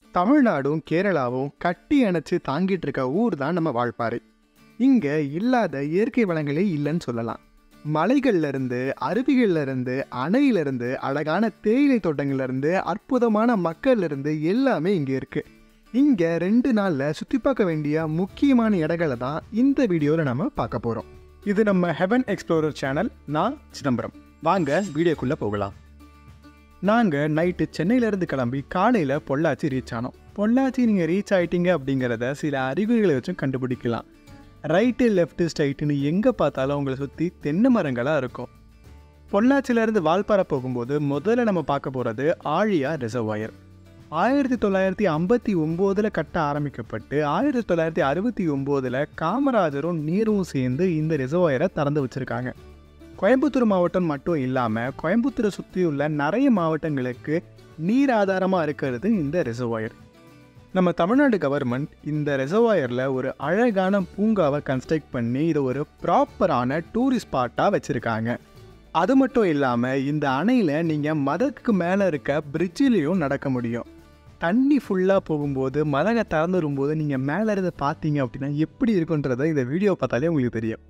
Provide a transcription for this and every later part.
தமிழ்நாடும் கேரளாவும் கட்டி அணைச்சு தாங்கிட்டு இருக்க ஊர் தான் நம்ம வால்பாறை இங்கே இல்லாத இயற்கை வளங்களே இல்லைன்னு சொல்லலாம் மலைகள்ல இருந்து அருவிகள்ல இருந்து அணையில இருந்து அழகான தேயிலை தோட்டங்கள்ல இருந்து அற்புதமான மக்கள்ல இருந்து எல்லாமே இங்கே இருக்கு இங்க ரெண்டு நாள்ல சுத்தி பார்க்க வேண்டிய முக்கியமான இடங்களை தான் இந்த வீடியோவில் நம்ம பார்க்க போறோம் இது நம்ம ஹெவன் எக்ஸ்ப்ளோரர் சேனல் நான் சிதம்பரம் வாங்க வீடியோக்குள்ள போகலாம் நாங்கள் நைட்டு சென்னையிலேருந்து கிளம்பி காலையில் பொள்ளாச்சி ரீச் ஆனோம் பொள்ளாச்சி நீங்கள் ரீச் ஆயிட்டீங்க அப்படிங்கிறத சில அறிகுறிகளை வச்சும் கண்டுபிடிக்கலாம் ரைட்டு லெஃப்ட்டு ஸ்ட்ரைட்டுன்னு எங்கே பார்த்தாலும் உங்களை சுற்றி தென்னை மரங்களாக இருக்கும் பொள்ளாச்சியிலேருந்து வால்பாறை போகும்போது முதல்ல நம்ம பார்க்க போகிறது ஆழியா ரிசர்வாயர் ஆயிரத்தி தொள்ளாயிரத்தி ஐம்பத்தி ஒம்போதில் கட்ட ஆரம்பிக்கப்பட்டு ஆயிரத்தி தொள்ளாயிரத்தி அறுபத்தி ஒம்போதில் காமராஜரும் நீரும் சேர்ந்து இந்த ரிசர்வாயரை திறந்து வச்சுருக்காங்க கோயம்புத்தூர் மாவட்டம் மட்டும் இல்லாமல் கோயம்புத்தூரை சுற்றியுள்ள நிறைய மாவட்டங்களுக்கு நீர் ஆதாரமாக இருக்கிறது இந்த ரிசர்வாயர் நம்ம தமிழ்நாடு கவர்மெண்ட் இந்த ரிசர்வாயரில் ஒரு அழகான பூங்காவை கன்ஸ்ட்ரக்ட் பண்ணி இதை ஒரு ப்ராப்பரான டூரிஸ்ட் ஸ்பாட்டாக வச்சுருக்காங்க அது மட்டும் இல்லாமல் இந்த அணையில் நீங்கள் மதத்துக்கு மேலே இருக்க பிரிட்ஜிலையும் நடக்க முடியும் தண்ணி ஃபுல்லாக போகும்போது மதகை திறந்து வரும்போது நீங்கள் மேலே இருந்து பார்த்தீங்க அப்படின்னா எப்படி இருக்குன்றதை இந்த வீடியோ பார்த்தாலே உங்களுக்கு தெரியும்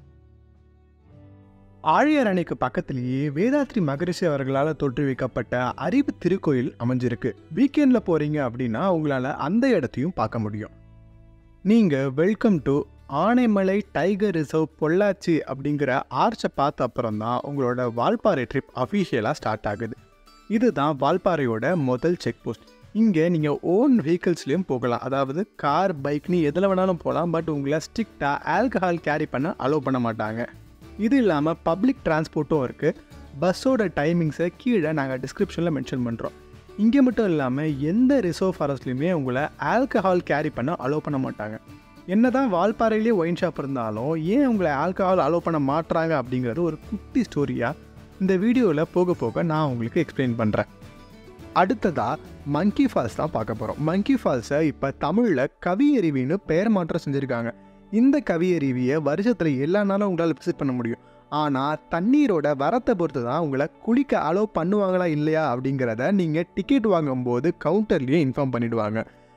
ஆழியார் அணைக்கு பக்கத்திலேயே வேதாத்ரி மகரிஷி அவர்களால் தோற்றுவிக்கப்பட்ட அறிவு திருக்கோயில் அமைஞ்சிருக்கு வீக்கெண்டில் போகிறீங்க அப்படின்னா உங்களால் அந்த இடத்தையும் பார்க்க முடியும் நீங்கள் welcome to Anamalai tiger reserve Pollachi அப்படிங்கிற ஆர்ச்சை பார்த்த அப்புறம் தான் உங்களோட வால்பாறை ட்ரிப் அஃபிஷியலாக ஸ்டார்ட் ஆகுது இதுதான் வால்பாறையோட முதல் செக் போஸ்ட் இங்கே நீங்கள் ஓன் வெஹிக்கிள்ஸ்லேயும் போகலாம் அதாவது கார் பைக்னு எதில் வேணாலும் போகலாம் பட் உங்களை ஸ்ட்ரிக்டாக ஆல்கஹால் கேரி பண்ண அலோவ் பண்ண மாட்டாங்க இது இல்லாமல் பப்ளிக் டிரான்ஸ்போர்ட்டும் இருக்குது பஸ்ஸோட டைமிங்ஸை கீழே நாங்கள் டிஸ்கிரிப்ஷனில் மென்ஷன் பண்ணுறோம் இங்கே மட்டும் இல்லாமல் எந்த ரிசர்வ் ஃபாரஸ்ட்லையுமே உங்களை ஆல்கஹால் கேரி பண்ண அலோவ் பண்ண மாட்டாங்க என்ன தான் வால்பாறையிலே ஒயின் ஷாப் இருந்தாலும் ஏன் உங்களை ஆல்கஹால் அலோவ் பண்ண மாட்டுறாங்க அப்படிங்கிறது ஒரு குட்டி ஸ்டோரியாக இந்த வீடியோவில் போக போக நான் உங்களுக்கு எக்ஸ்பிளைன் பண்ணுறேன் அடுத்ததாக மங்கி ஃபால்ஸ் தான் பார்க்க போகிறோம் மங்கி ஃபால்ஸை இப்போ தமிழில் கவியருவின்னு பெயர் மாற்றம் செஞ்சுருக்காங்க இந்த கவியருவியை வருஷத்தில் எல்லா நாளும் உங்களால் விசிட் பண்ண முடியும் ஆனால் தண்ணீரோட வரத்தை பொறுத்து தான் உங்களை குளிக்க அலோவ் பண்ணுவாங்களா இல்லையா அப்படிங்கிறத நீங்கள் டிக்கெட் வாங்கும்போது கவுண்டர்லேயே இன்ஃபார்ம் பண்ணிடுவாங்க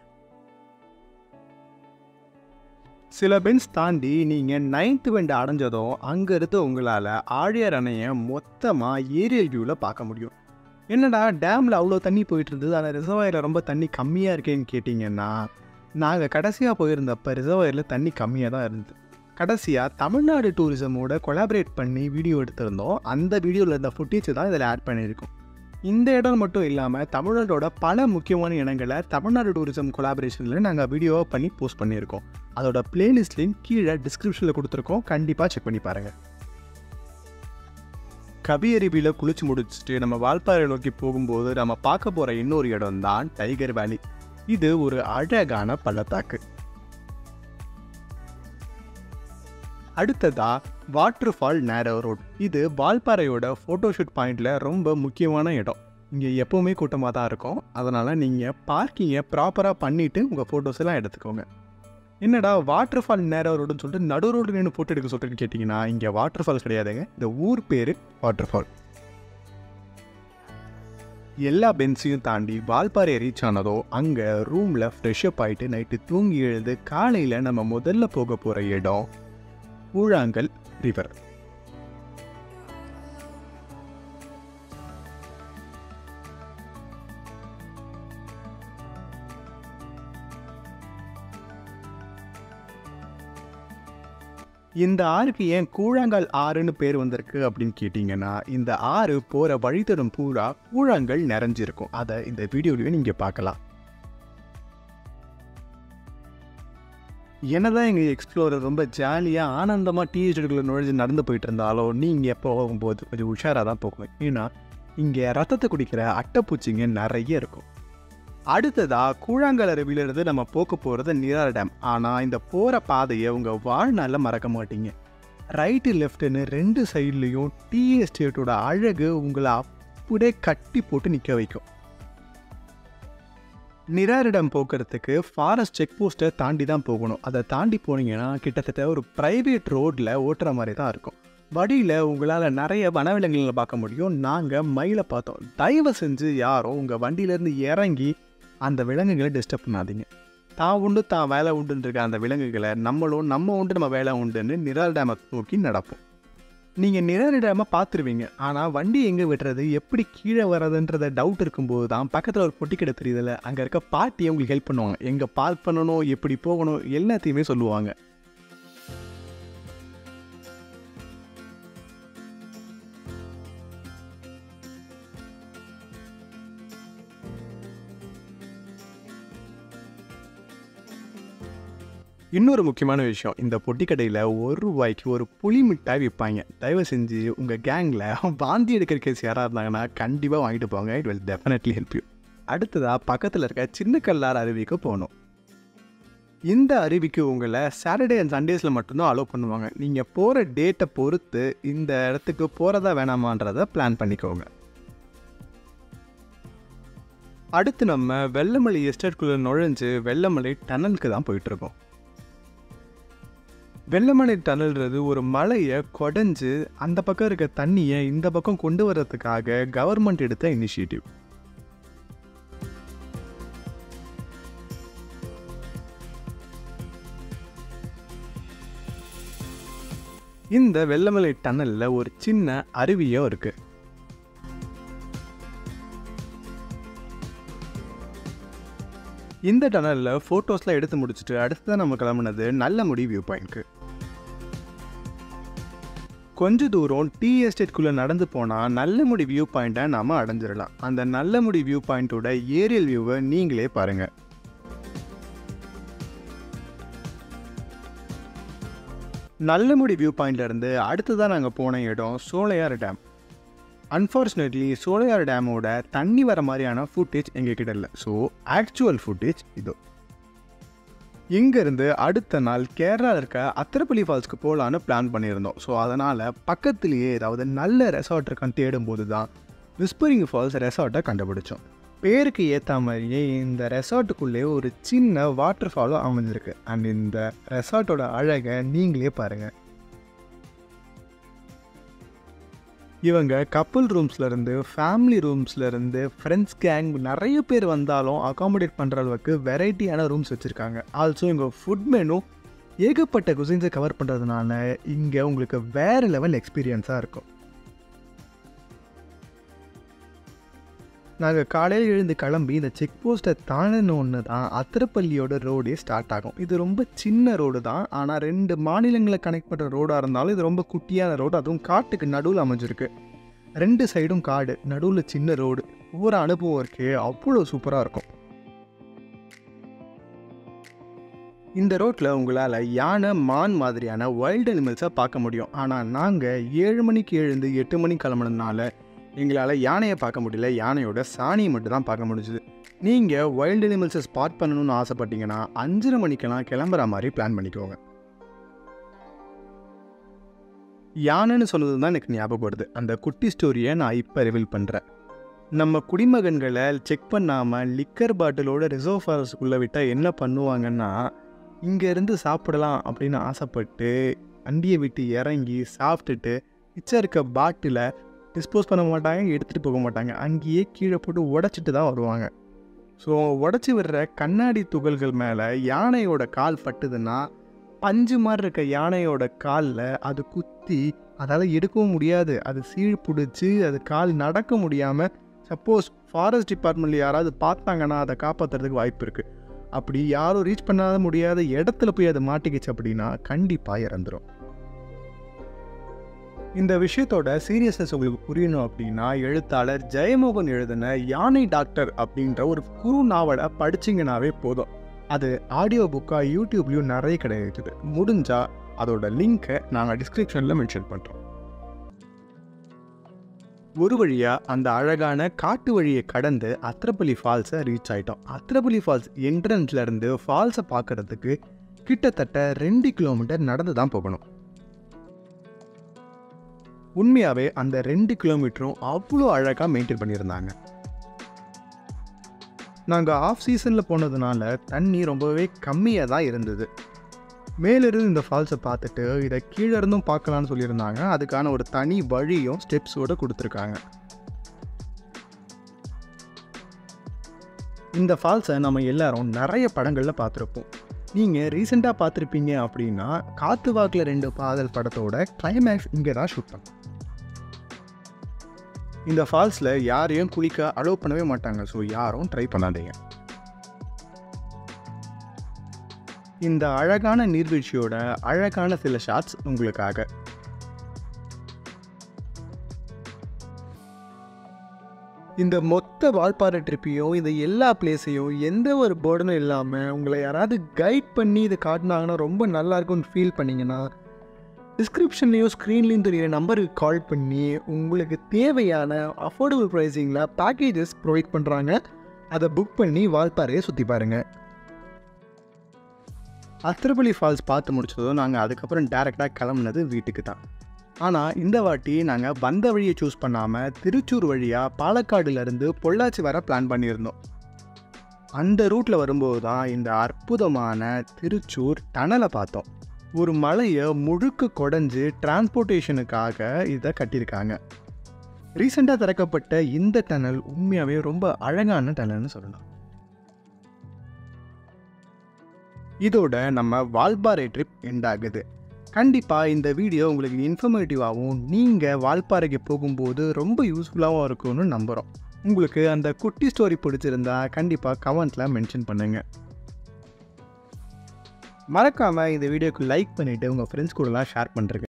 சில பென்ஸ் தாண்டி நீங்கள் நைன்த்து வெண்டு அடைஞ்சதும் அங்கேருந்து உங்களால் ஆழியார் அணையை மொத்தமாக ஏரியல் வியூவில் பார்க்க முடியும் என்னடா டேமில் அவ்வளோ தண்ணி போயிட்டு இருந்தது ஆனால் ரிசர்வாயரில் ரொம்ப தண்ணி கம்மியாக இருக்கேன்னு கேட்டிங்கன்னா நாங்கள் கடைசியாக போயிருந்தப்போ ரிசர்வாயரில் தண்ணி கம்மியாக தான் இருந்தது கடைசியாக தமிழ்நாடு டூரிசமோட கொலாபரேட் பண்ணி வீடியோ எடுத்திருந்தோம் அந்த வீடியோவில் இருந்த ஃபுட்டேஜ் தான் இதில் ஆட் பண்ணியிருக்கோம் இந்த இடம் மட்டும் இல்லாமல் தமிழ்நாட்டோட பல முக்கியமான இடங்களை தமிழ்நாடு டூரிசம் கொலாபரேஷனில் நாங்கள் வீடியோவை பண்ணி போஸ்ட் பண்ணியிருக்கோம் அதோட பிளேலிஸ்ட் லிங்க் கீழே டிஸ்கிரிப்ஷனில் கொடுத்துருக்கோம் கண்டிப்பாக செக் பண்ணி பாருங்கள் கவியருவியில் குளிச்சு முடிச்சுட்டு நம்ம வால்பாறை நோக்கி போகும்போது நம்ம பார்க்க போகிற இன்னொரு இடம் தான் டைகர் வேலி இது ஒரு அழகான பள்ளத்தாக்கு அடுத்ததா வாட்டர் ஃபால் நேரோ ரோட் இது வால்பாறையோட ஃபோட்டோஷூட் பாயிண்டில் ரொம்ப முக்கியமான இடம் இங்கே எப்போவுமே கூட்டமாக தான் இருக்கும் அதனால் நீங்கள் பார்க்கிங்கை ப்ராப்பராக பண்ணிவிட்டு உங்கள் ஃபோட்டோஸ் எல்லாம் எடுத்துக்கோங்க என்னடா வாட்டர் ஃபால் நேரோ ரோடுன்னு சொல்லிட்டு நடு ரோடு நின்று ஃபோட்டோ எடுக்க சொல்லிட்டுன்னு கேட்டிங்கன்னா இங்கே வாட்டர் ஃபால்ஸ் கிடையாதுங்க இந்த ஊர் பேர் வாட்டர் ஃபால் எல்லா பென்ஸையும் தாண்டி வால்பாறை ரீச் ஆனதோ அங்கே ரூமில் ஃப்ரெஷ்அப் ஆகிட்டு நைட்டு தூங்கி எழுந்து காலையில் நம்ம முதல்ல போக போகிற இடம் கூழாங்கல் ரிவர் இந்த ஆறுக்கு ஏன் கூழாங்கல் ஆறுன்னு பேர் வந்திருக்கு அப்படின்னு கேட்டிங்கன்னா இந்த ஆறு போகிற வழித்தடம் பூரா கூழாங்கல் நிறைஞ்சிருக்கும் அதை இந்த வீடியோலையும் நீங்கள் பார்க்கலாம் என்னதான் எங்கள் எக்ஸ்ப்ளோரர் ரொம்ப ஜாலியாக ஆனந்தமாக டீ எஸ்டேட்டுக்குள்ள நுழைஞ்சு நடந்து போயிட்டு இருந்தாலும் நீங்கள் போகும்போது கொஞ்சம் உஷாராக தான் போகணும் ஏன்னா இங்கே ரத்தத்தை குடிக்கிற அட்டைப்பூச்சிங்க நிறைய இருக்கும் அடுத்ததா கூழாங்கல் அருவியிலிருந்து நம்ம போக்க போகிறது நிரார் டேம் ஆனால் இந்த போகிற பாதையை உங்கள் வாழ்நாளில் மறக்க மாட்டீங்க ரைட்டு லெஃப்ட்டுன்னு ரெண்டு சைட்லேயும் டீ எஸ்டேட்டோட அழகு உங்களை அப்படியே கட்டி போட்டு நிற்க வைக்கும் நிராரிடம் போக்குறதுக்கு ஃபாரஸ்ட் செக் போஸ்ட்டை தாண்டி தான் போகணும் அதை தாண்டி போனீங்கன்னா கிட்டத்தட்ட ஒரு ப்ரைவேட் ரோட்டில் ஓட்டுற மாதிரி தான் இருக்கும் வழியில் உங்களால் நிறைய வனவிலங்குகளை பார்க்க முடியும் நாங்கள் மயிலை பார்த்தோம் தயவு செஞ்சு யாரும் உங்கள் வண்டியிலேருந்து இறங்கி அந்த விலங்குகளை டிஸ்டர்ப் பண்ணாதீங்க தான் உண்டு தான் வேலை உண்டுன்னு இருக்க அந்த விலங்குகளை நம்மளும் நம்ம உண்டு நம்ம வேலை உண்டுன்னு நிரால் டேமை நோக்கி நடப்போம் நீங்கள் நிரால் டேமை பார்த்துருவீங்க ஆனால் வண்டி எங்கே விட்டுறது எப்படி கீழே வர்றதுன்றத டவுட் இருக்கும்போது தான் பக்கத்தில் ஒரு பொட்டிக்கடை தெரியுதுல்ல அங்கே இருக்க பாட்டி உங்களுக்கு ஹெல்ப் பண்ணுவாங்க எங்கே பார்க் பண்ணணும் எப்படி போகணும் எல்லாத்தையுமே சொல்லுவாங்க இன்னொரு முக்கியமான விஷயம் இந்த பொட்டிக்கடையில் ஒரு ரூபாய்க்கு ஒரு புளி மிட்டாய் விற்பாங்க தயவு செஞ்சு உங்கள் கேங்கில் வாந்தி எடுக்கிற கேஸ் யாராக இருந்தாங்கன்னா கண்டிப்பாக வாங்கிட்டு போங்க it will definitely help you அடுத்ததாக பக்கத்தில் இருக்க சின்ன கல்லார் அருவிக்கு போகணும் இந்த அருவிக்கு உங்களை சாட்டர்டே அண்ட் சண்டேஸில் மட்டும்தான் அலோவ் பண்ணுவாங்க நீங்கள் போகிற டேட்டை பொறுத்து இந்த இடத்துக்கு போகிறதா வேணாமான்றதை பிளான் பண்ணிக்கோங்க அடுத்து நம்ம வெள்ளமலை எஸ்டேட்குள்ளே நுழைஞ்சு வெள்ளமலை டனலுக்கு தான் போயிட்டுருக்கோம் வெள்ளமலை டனல்ன்றது ஒரு மலையை குடஞ்சு அந்த பக்கம் இருக்க தண்ணியை இந்த பக்கம் கொண்டு வர்றதுக்காக கவர்மெண்ட் எடுத்த இனிஷியேட்டிவ் இந்த வெள்ளமலை டனலில் ஒரு சின்ன அருவியும் இருக்கு இந்த டனலில் ஃபோட்டோஸ்லாம் எடுத்து முடிச்சுட்டு அடுத்ததான் நம்ம கிளம்புனது நல்லமுடி வியூ பாயிண்ட்க்கு கொஞ்ச தூரம் டீ எஸ்டேட்குள்ளே நடந்து போனால் நல்லமுடி வியூ பாயிண்ட்டை நாம் அடைஞ்சிடலாம் அந்த நல்லமுடி வியூ பாயிண்ட்டோட ஏரியல் வியூவை நீங்களே பாருங்கள் நல்லமுடி வியூ பாயிண்ட்லேருந்து அடுத்ததான் நாங்கள் போன இடம் சோலையார் டேம் அன்ஃபார்ச்சுனேட்லி சோலையார் டேமோட தண்ணி வர மாதிரியான ஃபுட்டேஜ் எங்ககிட்ட இல்லை ஸோ ஆக்சுவல் ஃபுட்டேஜ் இதோ இங்கேருந்து அடுத்த நாள் கேரளாவில் இருக்க அத்திரப்பள்ளி ஃபால்ஸ்க்கு போகலான்னு பிளான் பண்ணியிருந்தோம் ஸோ அதனால் பக்கத்துலேயே ஏதாவது நல்ல ரெசார்ட் இருக்கான்னு தேடும்போது தான் விஸ்பரிங் ஃபால்ஸ் ரெசார்ட்டை கண்டுபிடிச்சோம் பேருக்கு ஏற்ற மாதிரியே இந்த ரெசார்ட்டுக்குள்ளே ஒரு சின்ன வாட்டர் ஃபாலும் அமைஞ்சிருக்கு அண்ட் இந்த ரெசார்ட்டோட அழகை நீங்களே பாருங்கள் இவங்க கப்புள் ரூம்ஸ்லேருந்து ஃபேமிலி ரூம்ஸ்லேருந்து ஃப்ரெண்ட்ஸ் கேங் நிறைய பேர் வந்தாலும் அகாமடேட் பண்ணுற அளவுக்கு வெரைட்டியான ரூம்ஸ் வச்சுருக்காங்க ஆல்சோ இங்கே ஃபுட் மெனு ஏகப்பட்ட குசின்ஸை கவர் பண்ணுறதுனால இங்கே உங்களுக்கு வேறு லெவல் எக்ஸ்பீரியன்ஸாக இருக்கும் நாங்கள் காலையில் எழுந்து கிளம்பி இந்த செக் போஸ்ட்டை தாண்டினோன்னு தான் அத்திரப்பள்ளியோட ரோடே ஸ்டார்ட் ஆகும் இது ரொம்ப சின்ன ரோடு தான் ஆனால் ரெண்டு மாநிலங்களை கனெக்ட் பண்ணுற ரோடாக இருந்தாலும் இது ரொம்ப குட்டியான ரோடு அதுவும் காட்டுக்கு நடுவில் அமைஞ்சிருக்கு ரெண்டு சைடும் காடு நடுவில் சின்ன ரோடு ஒவ்வொரு அனுபவம் இருக்கே அவ்வளோ சூப்பராக இருக்கும் இந்த ரோட்டில் உங்களால் யானை மான் மாதிரியான வைல்டு அனிமல்ஸை பார்க்க முடியும் ஆனால் நாங்கள் ஏழு மணிக்கு எழுந்து எட்டு மணிக்கு கிளம்புனதுனால எங்களால் யானையை பார்க்க முடியல யானையோட சாணியை மட்டும் தான் பார்க்க முடிஞ்சுது நீங்கள் வைல்டு அனிமல்ஸை ஸ்பாட் பண்ணணும்னு ஆசைப்பட்டீங்கன்னா அஞ்சரை மணிக்கெல்லாம் கிளம்புற மாதிரி பிளான் பண்ணிக்கோங்க யானைன்னு சொன்னது தான் எனக்கு ஞாபகம் வருது அந்த குட்டி ஸ்டோரியை நான் இப்போ ரிவீல் பண்ணுறேன் நம்ம குடிமகன்களை செக் பண்ணாமல் லிக்கர் பாட்டிலோட ரிசர்வ் ஃபாரஸ்ட்குள்ளே விட்டால் என்ன பண்ணுவாங்கன்னா இங்கேருந்து சாப்பிடலாம் அப்படின்னு ஆசைப்பட்டு வண்டியை விட்டு இறங்கி சாப்பிட்டுட்டு மிச்சம் இருக்க பாட்டிலை டிஸ்போஸ் பண்ண மாட்டாங்க எடுத்துகிட்டு போக மாட்டாங்க அங்கேயே கீழே போட்டு உடச்சிட்டு தான் வருவாங்க ஸோ உடச்சி விடுற கண்ணாடி துகள்கள் மேலே யானையோட கால் பட்டுதுன்னா பஞ்சு மாதிரி இருக்க யானையோட காலில் அது குத்தி அதால் எடுக்கவும் முடியாது அது சீழ் பிடிச்சி அது கால் நடக்க முடியாமல் சப்போஸ் ஃபாரஸ்ட் டிபார்ட்மெண்ட்டில் யாராவது பார்த்தாங்கன்னா அதை காப்பாற்றுறதுக்கு வாய்ப்பு இருக்குது அப்படி யாரும் ரீச் பண்ணாத முடியாத இடத்துல போய் அது மாட்டிக்கிச்சு அப்படின்னா கண்டிப்பாக இறந்துடும் இந்த விஷயத்தோட சீரியஸ்னஸ் உங்களுக்கு புரியணும் அப்படின்னா எழுத்தாளர் ஜெயமோகன் எழுதின யானை டாக்டர் அப்படின்ற ஒரு குறு நாவலை படிச்சிங்கனாவே போதும் அது ஆடியோ புக்காக யூடியூப்லேயும் நிறைய கிடைக்குது முடிஞ்சால் அதோட லிங்க்கை நாங்கள் டிஸ்கிரிப்ஷனில் மென்ஷன் பண்ணுறோம் ஒரு வழியாக அந்த அழகான காட்டு வழியை கடந்து அத்திரப்பள்ளி ஃபால்ஸை ரீச் ஆகிட்டோம் அத்திரப்பள்ளி ஃபால்ஸ் என்ட்ரன்ஸ்லேருந்து ஃபால்ஸை பார்க்குறதுக்கு கிட்டத்தட்ட ரெண்டு கிலோமீட்டர் நடந்து தான் போகணும் உண்மையாகவே அந்த ரெண்டு கிலோமீட்டரும் அவ்வளோ அழகாக மெயின்டைன் பண்ணியிருந்தாங்க நாங்கள் ஆஃப் சீசனில் போனதுனால தண்ணி ரொம்பவே கம்மியாக தான் இருந்தது மேலிருந்து இந்த ஃபால்ஸை பார்த்துட்டு இதை கீழே இருந்தும் பார்க்கலான்னு சொல்லியிருந்தாங்க அதுக்கான ஒரு தனி வழியும் ஸ்டெப்ஸோடு கொடுத்துருக்காங்க இந்த ஃபால்ஸை நம்ம எல்லாரும் நிறைய படங்களில் பார்த்துருப்போம் நீங்கள் ரீசெண்டாக பார்த்துருப்பீங்க அப்படின்னா காத்து வாக்கில் ரெண்டு பாதல் படத்தோட கிளைமேக்ஸ் இங்கே தான் ஷூட் பண்ணோம் இந்த ஃபால்ஸில் யாரையும் குளிக்க அலோவ் பண்ணவே மாட்டாங்க ஸோ யாரும் ட்ரை பண்ணாதீங்க இந்த அழகான நீர்வீழ்ச்சியோட அழகான சில ஷாட்ஸ் உங்களுக்காக இந்த மொத்த வால்பாறை ட்ரிப்பையும் இந்த எல்லா பிளேஸையும் எந்த ஒரு பேர்டனும் இல்லாமல் உங்களை யாராவது கைட் பண்ணி இதை காட்டினாங்கன்னா ரொம்ப நல்லா இருக்கும்னு ஃபீல் பண்ணிங்கன்னா டிஸ்கிரிப்ஷன்லேயும் ஸ்க்ரீன்லேயும் தெரிய நம்பருக்கு கால் பண்ணி உங்களுக்கு தேவையான அஃபோர்டபுள் ப்ரைஸிங்கில் பேக்கேஜஸ் ப்ரொவைட் பண்ணுறாங்க அதை புக் பண்ணி வால்பாறையை சுற்றி பாருங்கள் அத்திரப்பள்ளி ஃபால்ஸ் பார்த்து முடிச்சதும் நாங்கள் அதுக்கப்புறம் டேரெக்டாக கிளம்புனது வீட்டுக்கு தான் ஆனால் இந்த வாட்டி நாங்கள் வந்த வழியை சூஸ் பண்ணாமல் திருச்சூர் வழியாக பாலக்காடுலேருந்து பொள்ளாச்சி வர பிளான் பண்ணியிருந்தோம் அந்த ரூட்டில் வரும்போது தான் இந்த அற்புதமான திருச்சூர் டனலை பார்த்தோம் ஒரு மலையை முழுக்க குடஞ்சி டிரான்ஸ்போர்ட்டேஷனுக்காக இதை கட்டியிருக்காங்க ரீசெண்டாக திறக்கப்பட்ட இந்த டனல் உண்மையாகவே ரொம்ப அழகான டனல்னு சொல்லலாம் இதோட நம்ம வால்பாறை ட்ரிப் எண்ட் ஆகுது கண்டிப்பாக இந்த வீடியோ உங்களுக்கு இன்ஃபர்மேட்டிவாகவும் நீங்கள் வால்பாறைக்கு போகும்போது ரொம்ப யூஸ்ஃபுல்லாகவும் இருக்கும்னு நம்புகிறோம் உங்களுக்கு அந்த குட்டி ஸ்டோரி பிடிச்சிருந்தா கண்டிப்பாக கமெண்ட்டில் மென்ஷன் பண்ணுங்கள் மறக்காமல் இந்த வீடியோக்கு லைக் பண்ணிவிட்டு உங்கள் ஃப்ரெண்ட்ஸ் கூடலாம் ஷேர் பண்ணுறேங்க